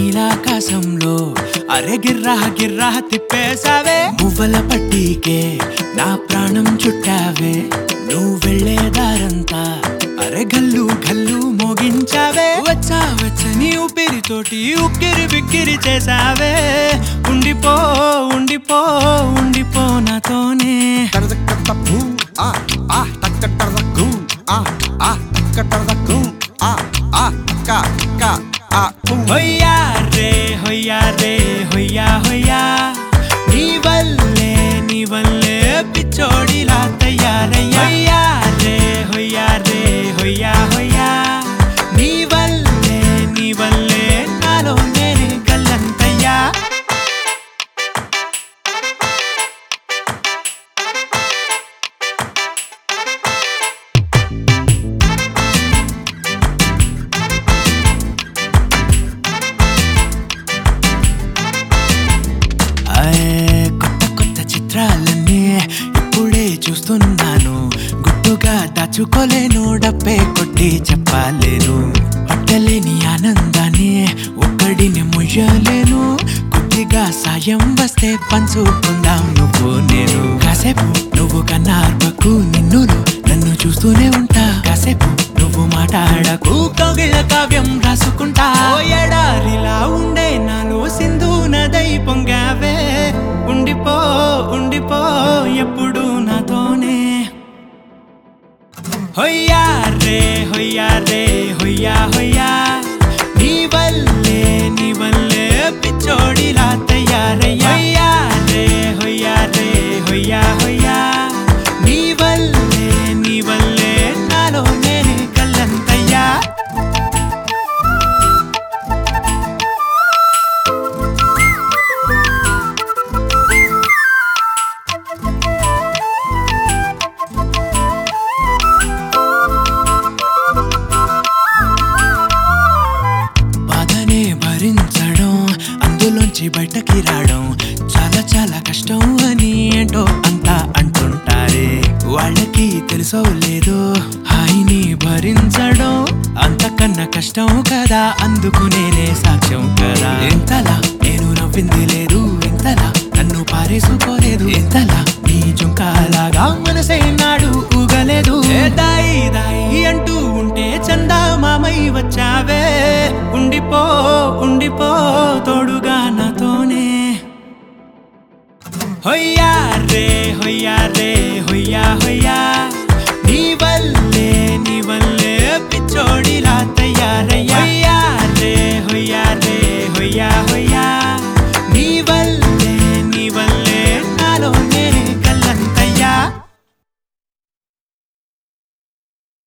నీలాకాశంలో అరే గిర్రా గిర్రా తిప్పేశావే మువ్వల పట్టీకే నా ప్రాణం చుట్టావే నువ్వు వెళ్ళే దారంతా అరే గల్లు గల్లు మోగించావే వచ్చా వచ్చని ఊపిరితోటి ఉక్కిరి బిక్కిరి చేసావే ఉండిపో ఉండిపో ఉండిపో నాతోనే Tardakatapu, ah, ah, takatardakku, ah, ah, takatardakku, ah, ah, ka, ka, ah, boom. హొయ్యా రే హొయ్యా రే హొయ్యా హొయ్యా నీ వల్లే నీ వల్లే పిచ్చోడిలా తయారయ్యా హొయ్యా రే హొయ్యా రే హొయ్యా హొయ్యా నీ వల్లే నీ వల్లే నాలో నేనే గల్లంతయ్యా ఆయే, కొత్త కొత్త చిత్రాలన్నీ ఇప్పుడే చూస్తున్నాను గుట్టుగా దాచుకోలేను డబ్బే కొట్టి చెప్పలేను పట్టలేని ఆనందాన్ని ఒక్కడిని ముయ్యలేను కొద్దిగా సాయం వస్తే పంచుకుందాం నువ్వు నేను కాసేపు నువ్వు కన్నార్పకు నిన్నులు నన్ను చూస్తూనే ఉంటా కాసేపు నువ్వు మాట్లాడకు కౌగిళ్ళ కావ్యం రాసుకుంటా ఓ ఎడారిలా ఉండే నాలో సింధు నదై పొంగావే ఉండిపో ఉండిపో ఎప్పుడు నాతోనే హొయ్యా రే హొయ్యా రే హొయ్యా హొయ్యా నీ వల్లే నీ వల్లే పిచ్చోడిలా తయారయ్యా హొయ్యా రే హొయ్యా రే హొయ్యా హొయ్యా నీ వల్లే నీ వల్లే నాలో నేనే కల్లంతయ్యా బాధనే భరించడం అందులోంచి బయటకి రావడం చాలా చాలా కష్టం అని ఏంటో అంతా అంటుంటారే వాళ్ళకి తెలుసో లేదో హాయిని భరించడం అంతకన్నా కష్టం కదా అందుకు నేనే సాక్ష్యం కదా ఎంతలా నేను నవ్వింది లేదు ఎంతలా నన్ను పారేసుకోలేదు ఎంతలా నీ జుంకాలాగా మనసే నాడు ఊగలేదు ఏ దాయి దాయి అంటూ ఉంటే చందా మామై వచ్చావే ఉండిపో ఉండిపో తోడుగా నాతోనే హొయ్యా రే హొయ్యా రే హొయ్యా హొయ్యా